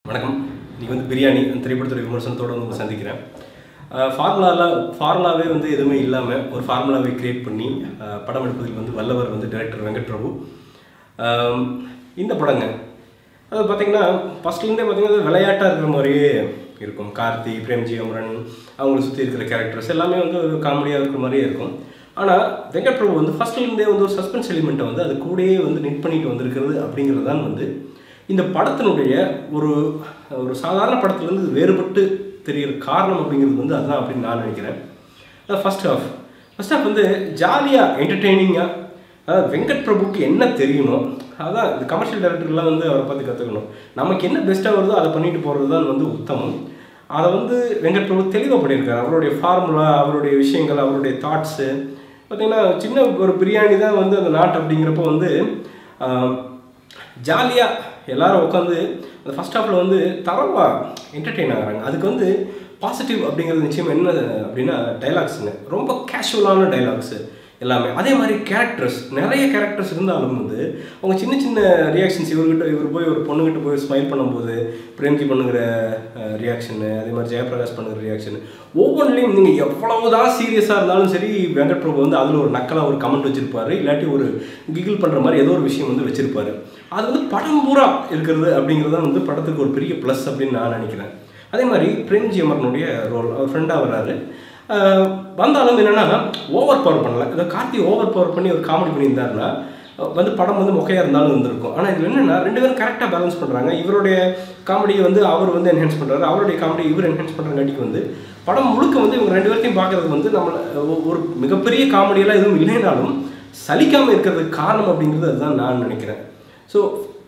வணக்கம் இன்னைக்கு வந்து பிரியாணி அந்த திரைப்படத்துடைய விமர்சனத்தோடு வந்து உங்களை சந்திக்கிறேன் ஃபார்முலாவில் ஃபார்முலாவே வந்து எதுவுமே இல்லாமல் ஒரு ஃபார்முலாவை கிரியேட் பண்ணி அஹ், படம் எடுப்பதில் வந்து வல்லவர் வந்து டைரக்டர் வெங்கட் பிரபு ஆம், இந்த படங்க அது பார்த்தீங்கன்னா ஃபஸ்ட்லேருந்தே பார்த்தீங்கன்னா விளையாட்டாக இருக்கிற மாதிரியே இருக்கும் கார்த்தி பிரேம்ஜி அமரன் அவங்களை சுற்றி இருக்கிற கேரக்டர்ஸ் எல்லாமே வந்து ஒரு காமெடியாக இருக்கிற மாதிரியே இருக்கும் ஆனால் வெங்கட் பிரபு வந்து ஃபஸ்ட்லேருந்தே வந்து ஒரு சஸ்பென்ஸ் எலிமெண்ட்டை வந்து அது கூடயே வந்து நிட் பண்ணிட்டு வந்திருக்கிறது அப்படிங்கிறது தான் வந்து இந்த படத்தினுடைய ஒரு ஒரு சாதாரண படத்துலேருந்து இது வேறுபட்டு தெரிகிற காரணம் அப்படிங்கிறது வந்து அதுதான் அப்படின்னு நான் நினைக்கிறேன் ஃபர்ஸ்ட் ஹாஃப் ஃபர்ஸ்ட் ஹாஃப் வந்து ஜாலியாக என்டர்டெய்னிங்காக அதாவது வெங்கட் பிரபுக்கு என்ன தெரியணுமோ அதான் இந்த கமர்ஷியல் டைரக்டர்லாம் வந்து அவரை பார்த்து கற்றுக்கணும் நமக்கு என்ன பெஸ்ட்டாக வருதோ அதை பண்ணிட்டு போகிறது தான் வந்து உத்தமம் அதை வந்து வெங்கட் பிரபு தெளிவாக பண்ணியிருக்காரு அவருடைய ஃபார்முலா அவருடைய விஷயங்கள் அவருடைய தாட்ஸு பார்த்தீங்கன்னா சின்ன ஒரு பிரியாணி தான் வந்து அந்த நாட் அப்படிங்கிறப்போ வந்து ஜாலியாக எல்லாரும் உட்காந்து அந்த ஃபஸ்ட் ஹாஃபில் வந்து தரவாக என்டர்டெயின் ஆகுறாங்க அதுக்கு வந்து பாசிட்டிவ் அப்படிங்கிறது நிச்சயம் என்ன அப்படின்னா டைலாக்ஸுங்க ரொம்ப கேஷுவலான டைலாக்ஸு எல்லாமே அதே மாதிரி கேரக்டர்ஸ் நிறைய கேரக்டர்ஸ் இருந்தாலும் வந்து அவங்க சின்ன சின்ன ரியாக்ஷன்ஸ் இவர்கிட்ட இவர் போய் ஒரு பொண்ணுகிட்ட போய் ஸ்மைல் பண்ணும்போது பிரேம்ஜி பண்ணுகிற ரியாக்ஷனு அதே மாதிரி ஜெயபிரகாஷ் பண்ணுகிற ரியாக்ஷன் ஒவ்வொன்றிலையும் நீங்கள் எவ்வளவுதான் சீரியஸாக இருந்தாலும் சரி வெங்கட் பிரபு வந்து அதில் ஒரு நக்கலாக ஒரு கமெண்ட் வச்சிருப்பாரு இல்லாட்டி ஒரு கிகிள் பண்ணுற மாதிரி ஏதோ ஒரு விஷயம் வந்து வச்சிருப்பாரு அது வந்து படம் பூரா இருக்கிறது அப்படிங்கிறது தான் வந்து படத்துக்கு ஒரு பெரிய ப்ளஸ் அப்படின்னு நான் நினைக்கிறேன் அதே மாதிரி பிரேம்ஜி அமரனுடைய ரோல் அவர் ஃப்ரெண்டாக வர்றாரு ஆஹ் வந்தாலும் என்னென்னா ஓவர் பவர் பண்ணல இதை கார்த்தி ஓவர் பவர் பண்ணி ஒரு காமெடி பண்ணியிருந்தாருன்னா அஹ் வந்து படம் வந்து மொக்கையாக இருந்தாலும் இருந்திருக்கும் ஆனால் இதில் என்னென்னா ரெண்டு பேரும் கரெக்டாக பேலன்ஸ் பண்ணுறாங்க இவருடைய காமெடியை வந்து அவர் வந்து என்ஹான்ஸ் பண்ணுறாரு அவருடைய காமெடி இவர் என்ஹான்ஸ் பண்ணுறங்காட்டிக்கு வந்து படம் முழுக்க வந்து இவங்க ரெண்டு பேர்த்தையும் பார்க்கறதுக்கு வந்து நம்மளை ஒ- ஒரு மிகப்பெரிய காமெடியெல்லாம் எதுவும் இல்லைனாலும் சலிக்காமல் இருக்கிறதுக்கு காரணம் அப்படிங்கிறது அதுதான் நான் நினைக்கிறேன் ஸோ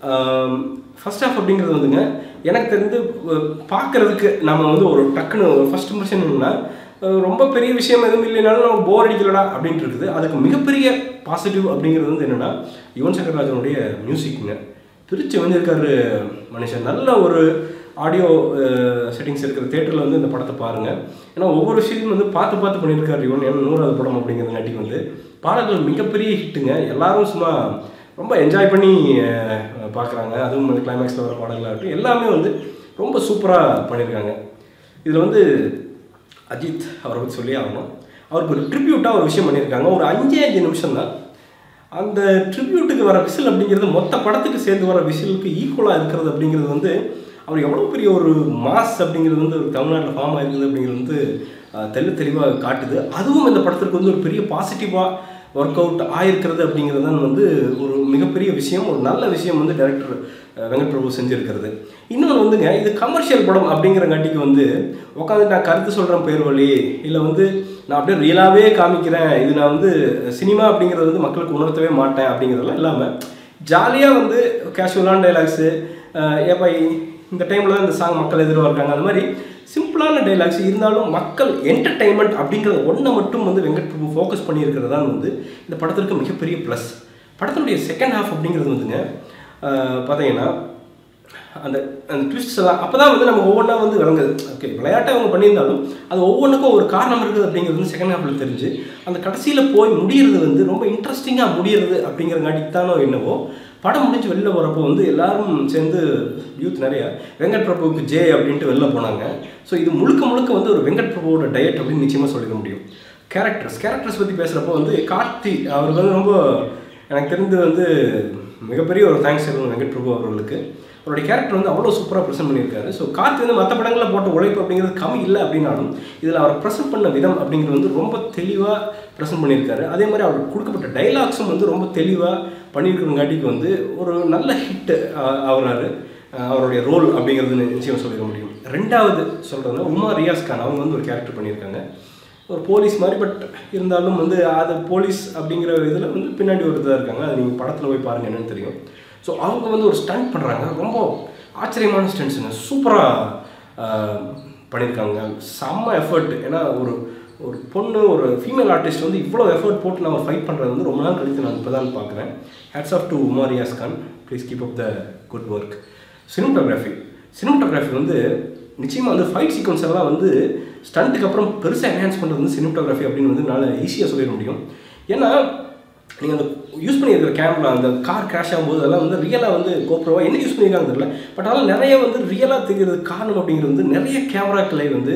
ஃபர்ஸ்ட் ஆஃப் அப்படிங்கிறது வந்துங்க எனக்கு தெரிந்து அஹ், பார்க்கறதுக்கு நம்ம வந்து ஒரு டக்குன்னு ஒரு ஃபர்ஸ்ட் இம்ப்ரெஷன் என்னன்னா அஹ், ரொம்ப பெரிய விஷயம் எதுவும் இல்லைனாலும் நம்ம போர் அடிக்கலடா அப்படின்ட்டு இருக்குது அதுக்கு மிகப்பெரிய பாசிட்டிவ் அப்படிங்கிறது வந்து என்னென்னா யுவன் சங்கர் ராஜனுடைய மியூசிக்குங்க பிரித்து வந்திருக்காரு மனுஷன் நல்ல ஒரு ஆடியோ செட்டிங்ஸ் இருக்கிற தேட்டரில் வந்து இந்த படத்தை பாருங்கள் ஏன்னா ஒவ்வொரு விஷயத்தையும் வந்து பார்த்து பார்த்து பண்ணியிருக்காரு இவன் ஏன்னா நூறாவது படம் அப்படிங்கிறதுங்காட்டி வந்து பாடல்கள் மிகப்பெரிய ஹிட்டுங்க எல்லாரும் சும்மா ரொம்ப என்ஜாய் பண்ணி பார்க்குறாங்க அதுவும் வந்து கிளைமேக்ஸில் வர பாடல்களாக இருக்கட்டும் எல்லாமே வந்து ரொம்ப சூப்பராக பண்ணியிருக்காங்க இதில் வந்து அஜித் அவரை பற்றி சொல்லி ஆகணும் அவருக்கு ஒரு ட்ரிபியூட்டாக ஒரு விஷயம் பண்ணியிருக்காங்க ஒரு அஞ்சே அஞ்சு நிமிஷம் தான் அந்த ட்ரிபியூட்டுக்கு வர விசில் அப்படிங்கிறது மொத்த படத்துக்கு சேர்ந்து வர விசிலுக்கு ஈக்குவலாக இருக்கிறது அப்படிங்கிறது வந்து அவர் எவ்வளோ பெரிய ஒரு மாஸ் அப்படிங்கிறது வந்து ஒரு தமிழ்நாட்டில் ஃபார்ம் ஆயிருக்குது அப்படிங்கிறது வந்து அஹ், தெள்ள தெளிவாக காட்டுது அதுவும் இந்த படத்திற்கு வந்து ஒரு பெரிய பாசிட்டிவாக ஒர்க் அவுட் ஆயிருக்கிறது அப்படிங்கிறது தான் வந்து ஒரு மிகப்பெரிய விஷயம் ஒரு நல்ல விஷயம் வந்து டைரக்டர் வெங்கட் பிரபு செஞ்சுருக்கிறது இன்னொன்று வந்துங்க இது கமர்ஷியல் படம் அப்படிங்கிறங்காட்டிக்கு வந்து உட்காந்து நான் கருத்து சொல்கிறேன் பேர் வழி இல்லை வந்து நான் அப்படியே ரியலாகவே காமிக்கிறேன் இது நான் வந்து சினிமா அப்படிங்கிறது வந்து மக்களுக்கு உணர்த்தவே மாட்டேன் அப்படிங்கிறதெல்லாம் இல்லாமல் ஜாலியாக வந்து கேஷுவலான டைலாக்ஸு ஏப்பா இந்த டைமில் தான் இந்த சாங் மக்கள் எதிர்பார்க்காங்க அந்த மாதிரி சிம்பிளான டைலாக்ஸ் இருந்தாலும் மக்கள் என்டர்டைன்மெண்ட் அப்படிங்கிற ஒன்றை மட்டும் வந்து வெங்கட் பிரபு ஃபோக்கஸ் பண்ணியிருக்கிறது தான் வந்து இந்த படத்திற்கு மிகப்பெரிய ப்ளஸ் படத்தினுடைய செகண்ட் ஹாஃப் அப்படிங்கிறது வந்துங்க அஹ், பார்த்தீங்கன்னா அந்த அந்த ட்விஸ்ட்ஸ் எல்லாம் அப்போ தான் வந்து நம்ம ஒவ்வொன்றா வந்து விளங்குது ஓகே விளையாட்டை அவங்க பண்ணியிருந்தாலும் அது ஒவ்வொன்றுக்கும் ஒரு காரணம் இருக்குது அப்படிங்கிறது வந்து செகண்ட் ஹாஃபில் தெரிஞ்சு அந்த கடைசியில் போய் முடியறது வந்து ரொம்ப இன்ட்ரெஸ்டிங்காக முடியறது அப்படிங்கிறங்காட்டிக்கு தானோ என்னவோ படம் முடிஞ்சு வெளில வரப்போ வந்து எல்லாரும் சேர்ந்து யூத் நிறைய வெங்கட் பிரபுவுக்கு ஜே அப்படின்ட்டு வெளில போனாங்க ஸோ இது முழுக்க முழுக்க வந்து ஒரு வெங்கட் பிரபுவோட டயட் அப்படின்னு நிச்சயமாக சொல்லிக்க முடியும் கேரக்டர்ஸ் கேரக்டர்ஸ் பற்றி பேசுகிறப்போ வந்து கார்த்தி அவருக்கு வந்து ரொம்ப எனக்கு தெரிந்து வந்து மிகப்பெரிய ஒரு தேங்க்ஸ் சொல்லணும் வெங்கட் பிரபு அவர்களுக்கு அவருடைய கேரக்டர் வந்து அவ்வளோ சூப்பராக ப்ரெசென்ட் பண்ணியிருக்காரு ஸோ கார்த்தி வந்து மற்ற படங்களில் போட்ட உழைப்பு அப்படிங்கிறது கம்மி இல்லை அப்படின்னாலும் இதில் அவர் ப்ரெசென்ட் பண்ண விதம் அப்படிங்கிறது வந்து ரொம்ப தெளிவாக ப்ரெசென்ட் பண்ணியிருக்காரு அதே மாதிரி அவருக்கு கொடுக்கப்பட்ட டைலாக்ஸும் வந்து ரொம்ப தெளிவாக பண்ணியிருக்கிறங்காட்டிக்கு வந்து ஒரு நல்ல ஹிட் ஆகுறாரு அஹ் அவருடைய ரோல் அப்படிங்கிறது நிச்சயம் சொல்லிட முடியும் ரெண்டாவது சொல்கிறதுனா உமா ரியாஸ் கான் அவங்க வந்து ஒரு கேரக்டர் பண்ணியிருக்காங்க ஒரு போலீஸ் மாதிரி பட் இருந்தாலும் வந்து அது போலீஸ் அப்படிங்கிற இதில் வந்து பின்னாடி ஒரு இதாக இருக்காங்க அது நீங்கள் படத்தில் போய் பாருங்க என்னன்னு தெரியும் ஸோ அவங்க வந்து ஒரு ஸ்டண்ட் பண்ணுறாங்க ரொம்ப ஆச்சரியமான ஸ்டண்ட்ஸுங்க சூப்பராக பண்ணியிருக்காங்க செம்ம எஃபர்ட் ஏன்னா ஒரு ஒரு பொண்ணு ஒரு ஃபீமேல் ஆர்டிஸ்ட் வந்து இவ்வளோ எஃபர்ட் போட்டு நான் ஃபைட் பண்ணுறது வந்து ரொம்ப நாள் கழித்து நான் இப்போ தான் பார்க்குறேன் hats off to Umar Yaz Khan please keep up the good work cinematography cinematography வந்து நிச்சயமாக வந்து ஃபைட் சீக்வன்ஸ் எல்லாம் வந்து ஸ்டண்ட்டுக்கு அப்புறம் பெருசாக என்ஹான்ஸ் பண்ணுறது வந்து சினிமட்டோகிராஃபி அப்படின்னு வந்து என்னால் ஈஸியாக சொல்லிட முடியும் ஏன்னா நீங்கள் அந்த யூஸ் பண்ணியிருக்கிற கேமரா அந்த கார் கிராஷ் ஆகும்போது அதெல்லாம் வந்து ரியலாக வந்து கோப்ரோவா என்ன யூஸ் பண்ணியிருக்காங்க தெரியல பட் அதெல்லாம் நிறைய வந்து ரியலாக தெரிகிறது காரணம் அப்படிங்கிறது வந்து நிறைய கேமராக்களை வந்து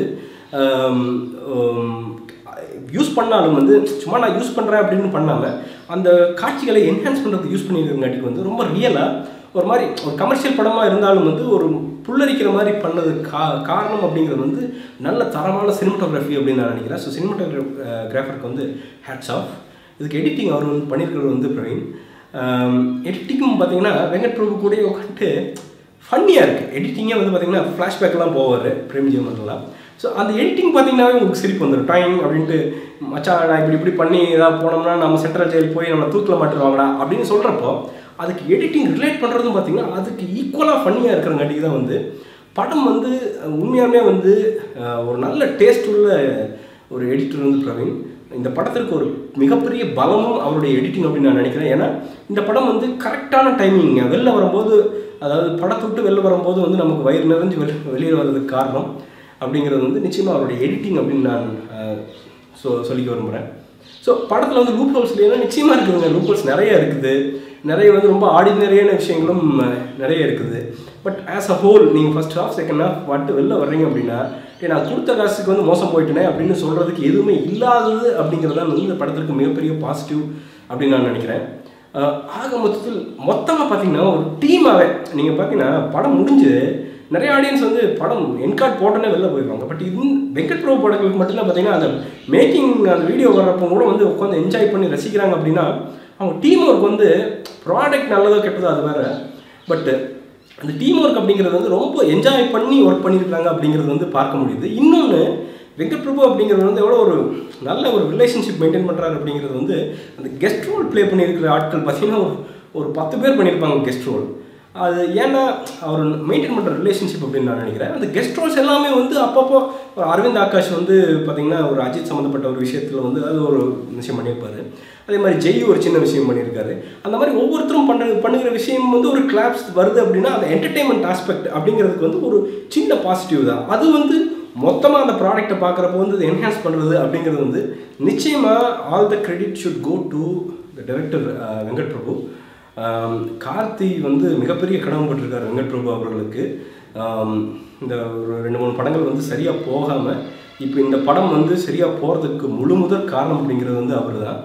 யூஸ் பண்ணாலும் வந்து சும்மா நான் யூஸ் பண்ணுறேன் அப்படின்னு பண்ணாமல் அந்த காட்சிகளை என்ஹான்ஸ் பண்ணுறதுக்கு யூஸ் பண்ணியிருக்கங்காட்டிக்கு வந்து ரொம்ப ரியலாக ஒரு மாதிரி ஒரு கமர்ஷியல் படமாக இருந்தாலும் வந்து ஒரு புல்லரிக்கிற மாதிரி பண்ணது கா காரணம் அப்படிங்கிறது வந்து நல்ல தரமான சினிமட்டோகிராஃபி அப்படின்னு நான் நினைக்கிறேன் ஸோ சினிமட்டோகிராஃபருக்கு வந்து ஹேட்ஸ் ஆஃப் இதுக்கு எடிட்டிங் அவர் வந்து பண்ணியிருக்கிறது வந்து பிரவீன் எடிட்டிங்கும் பார்த்தீங்கன்னா வெங்கட் பிரபு கூட உட்காந்துட்டு ஃபன்னியாக இருக்குது எடிட்டிங்கே வந்து பார்த்தீங்கன்னா ஃப்ளாஷ்பேக்கெல்லாம் போவார் பிரேம்ஜிஎம்லாம் ஸோ அந்த எடிட்டிங் பார்த்தீங்கன்னாவே உங்களுக்கு சிரிப்பு வந்துடும் டைம் அப்படின்ட்டு மச்சான் நான் இப்படி இப்படி பண்ணி ஏதாவது போனோம்னா நம்ம சென்ட்ரல் ஜெயில் போய் நம்ம தூக்கில் மாட்டுருவாங்களா அப்படின்னு சொல்கிறப்போ அதுக்கு எடிட்டிங் ரிலேட் பண்ணுறதும் பார்த்தீங்கன்னா அதுக்கு ஈக்குவலாக ஃபன்னியாக இருக்கிறங்காட்டிக்கு தான் வந்து படம் வந்து உண்மையாலுமே வந்து அஹ், ஒரு நல்ல டேஸ்ட் உள்ள ஒரு எடிட்டர் வந்து பிரவீன் இந்த படத்திற்கு ஒரு மிகப்பெரிய பலமும் அவருடைய எடிட்டிங் அப்படின்னு நான் நினைக்கிறேன் ஏன்னா இந்த படம் வந்து கரெக்டான டைமிங் வெளில வரும்போது அதாவது படத்தை விட்டு வெளில வரும்போது வந்து நமக்கு வயிறு நிறைஞ்சு வெளி வெளியில் வர்றதுக்கு காரணம் அப்படிங்கிறது வந்து நிச்சயமாக அவருடைய எடிட்டிங் அப்படின்னு நான் அஹ், சொ சொல்லிக்க விரும்புகிறேன் ஸோ படத்தில் வந்து லூப் ஹோல்ஸ் இல்லைன்னா நிச்சயமாக இருக்குதுங்க லூப் ஹோல்ஸ் நிறைய இருக்குது நிறைய வந்து ரொம்ப ஆர்டினரியான விஷயங்களும் அஹ், நிறைய இருக்குது பட் ஆஸ் அ ஹோல் நீங்கள் ஃபர்ஸ்ட் ஹாஃப் செகண்ட் ஹாஃப் வந்துட்டு வெளில வர்றீங்க அப்படின்னா "டேய், நான் கொடுத்த காசுக்கு வந்து மோசம் போயிட்டேனே அப்படின்னு சொல்கிறதுக்கு எதுவுமே இல்லாதது அப்படிங்கிறது தான் வந்து இந்த படத்திற்கு மிகப்பெரிய பாசிட்டிவ் அப்படின்னு நான் நினைக்கிறேன் அஹ், ஆக மொத்தத்தில் மொத்தமாக பார்த்தீங்கன்னா ஒரு டீமாகவே நீங்கள் பார்த்தீங்கன்னா படம் முடிஞ்சு நிறைய ஆடியன்ஸ் வந்து படம் என்கார்ட் போட்டோன்னே வெளில போயிடுவாங்க பட் இது வெங்கட் பிரபு படங்களுக்கு மட்டும்தான் பார்த்தீங்கன்னா அந்த மேக்கிங் அந்த வீடியோ வர்றப்போ கூட வந்து உட்காந்து என்ஜாய் பண்ணி ரசிக்கிறாங்க அப்படின்னா அவங்க டீம் ஒர்க் வந்து ப்ராடக்ட் நல்லதோ கெட்டதோ அது வேற பட் அந்த டீம் ஒர்க் அப்படிங்கிறது வந்து ரொம்ப என்ஜாய் பண்ணி ஒர்க் பண்ணியிருக்காங்க அப்படிங்கிறது வந்து பார்க்க முடியுது இன்னொன்று வெங்கட் பிரபு அப்படிங்கிறது வந்து எவ்வளோ ஒரு நல்ல ஒரு ரிலேஷன்ஷிப் மெயின்டைன் பண்ணுறாரு அப்படிங்கிறது வந்து அந்த கெஸ்ட் ரோல் ப்ளே பண்ணியிருக்கிற ஆட்கள் பார்த்தீங்கன்னா ஒரு ஒரு பத்து பேர் பண்ணியிருப்பாங்க கெஸ்ட் ரோல் அது ஏன்னா அவர் மெயின்டைன் பண்ணுற ரிலேஷன்ஷிப் அப்படின்னு நான் நினைக்கிறேன் அந்த கெஸ்ட் ரோல்ஸ் எல்லாமே வந்து அப்பப்போ ஒரு அரவிந்த் ஆகாஷ் வந்து பார்த்தீங்கன்னா ஒரு அஜித் சம்மந்தப்பட்ட ஒரு விஷயத்தில் வந்து அது ஒரு விஷயம் பண்ணியிருப்பாரு அதே மாதிரி ஜெய் ஒரு சின்ன விஷயம் பண்ணியிருக்காரு அந்த மாதிரி ஒவ்வொருத்தரும் பண்ண பண்ணுகிற விஷயம் வந்து ஒரு கிளாப்ஸ் வருது அப்படின்னா அந்த என்டர்டெயின்மெண்ட் ஆஸ்பெக்ட் அப்படிங்கிறதுக்கு வந்து ஒரு சின்ன பாசிட்டிவ் தான் அது வந்து மொத்தமாக அந்த ப்ராடக்ட்டை பார்க்குறப்போ வந்து அதை என்ஹான்ஸ் பண்ணுறது அப்படிங்கிறது வந்து நிச்சயமாக all the credit should go to the director Venkat Prabhu ஆம், கார்த்தி வந்து மிகப்பெரிய கடமைப்பட்டிருக்கார் வெங்கட் பிரபு அவர்களுக்கு ஆம், இந்த ஒரு ரெண்டு மூணு படங்கள் வந்து சரியாக போகாமல் இப்போ இந்த படம் வந்து சரியாக போகிறதுக்கு முழு முதல் காரணம் அப்படிங்கிறது வந்து அவர் தான்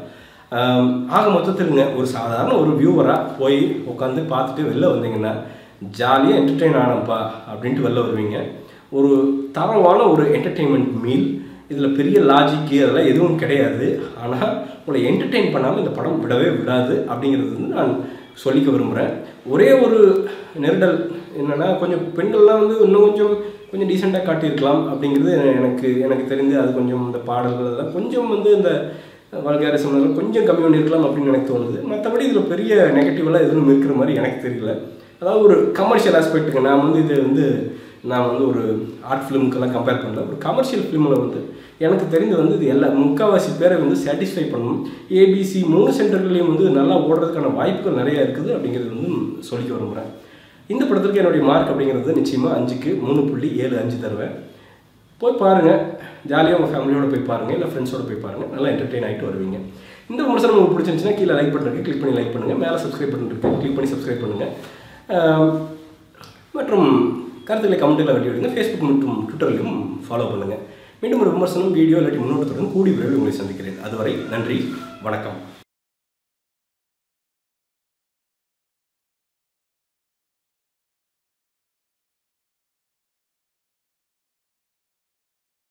ஆக மொத்தத்தில்ங்க ஒரு சாதாரண ஒரு வியூவராக போய் உட்காந்து பார்த்துட்டு வெளில வந்தீங்கன்னா ஜாலியாக என்டர்டெயின் ஆனப்பா அப்படின்ட்டு வெளில வருவீங்க ஒரு தரமான ஒரு என்டர்டெயின்மெண்ட் மீல் இதில் பெரிய லாஜிக்கு அதெல்லாம் எதுவும் கிடையாது ஆனால் உங்களை என்டர்டெயின் பண்ணாமல் இந்த படம் விடவே விடாது அப்படிங்கிறது வந்து நான் சொல்லிக்க விரும்புகிறேன் ஒரே ஒரு நெருடல் என்னென்னா கொஞ்சம் பெண்கள்லாம் வந்து இன்னும் கொஞ்சம் கொஞ்சம் டீசெண்டாக காட்டியிருக்கலாம் அப்படிங்கிறது எனக்கு எனக்கு தெரிந்து அது கொஞ்சம் இந்த பாடல்கள் அதெல்லாம் கொஞ்சம் வந்து இந்த வல்காரிசம் அதெல்லாம் கொஞ்சம் கம்மி பண்ணியிருக்கலாம் அப்படின்னு எனக்கு தோணுது மற்றபடி இதில் பெரிய நெகட்டிவெல்லாம் எதுவும் இருக்கிற மாதிரி எனக்கு தெரியல அதாவது ஒரு கமர்ஷியல் ஆஸ்பெக்ட்டுக்கு நான் வந்து இது வந்து நான் வந்து ஒரு ஆர்ட் ஃபிலிமுக்கெல்லாம் கம்பேர் பண்ணல ஒரு கமர்ஷியல் ஃபிலிமில் வந்து எனக்கு தெரிந்து வந்து இது எல்லா முக்கால்வாசி பேரை வந்து சாட்டிஸ்ஃபை பண்ணணும் ஏபிசி மூணு சென்டர்களையும் வந்து நல்லா ஓடுறதுக்கான வாய்ப்புகள் நிறைய இருக்குது அப்படிங்கிறது வந்து சொல்லிக்க விரும்புகிறேன் இந்த படத்திற்கு என்னுடைய மார்க் அப்படிங்கிறது நிச்சயமாக அஞ்சுக்கு மூணு புள்ளி ஏழு அஞ்சு தருவேன் போய் பாருங்கள் ஜாலியாக உங்கள் ஃபேமிலியோட போய் பாருங்கள் இல்லை ஃப்ரெண்ட்ஸோட போய் பாருங்கள் நல்லா என்டர்டெயின் ஆகிட்டு வருவீங்க இந்த விமர்சனம் உங்களுக்கு பிடிச்சிருந்துச்சுன்னா கீழே லைக் பட்டன் இருக்கு கிளிக் பண்ணி லைக் பண்ணுங்கள் மேலே சப்ஸ்கிரைப் பட்டன் இருக்கு கிளிக் பண்ணி சப்ஸ்கிரைப் பண்ணுங்கள் ஆம், மற்றும் கருத்துக்களை கமெண்ட்டில் வெட்டி விடுங்க ஃபேஸ்புக் மற்றும் ட்விட்டர்லையும் ஃபாலோ பண்ணுங்கள் மீண்டும் ஒரு விமர்சனம் வீடியோ இல்லாட்டி முன்னோட்டத்துடன் கூடி விரைவில் உங்களை சந்திக்கிறேன் அதுவரை நன்றி வணக்கம்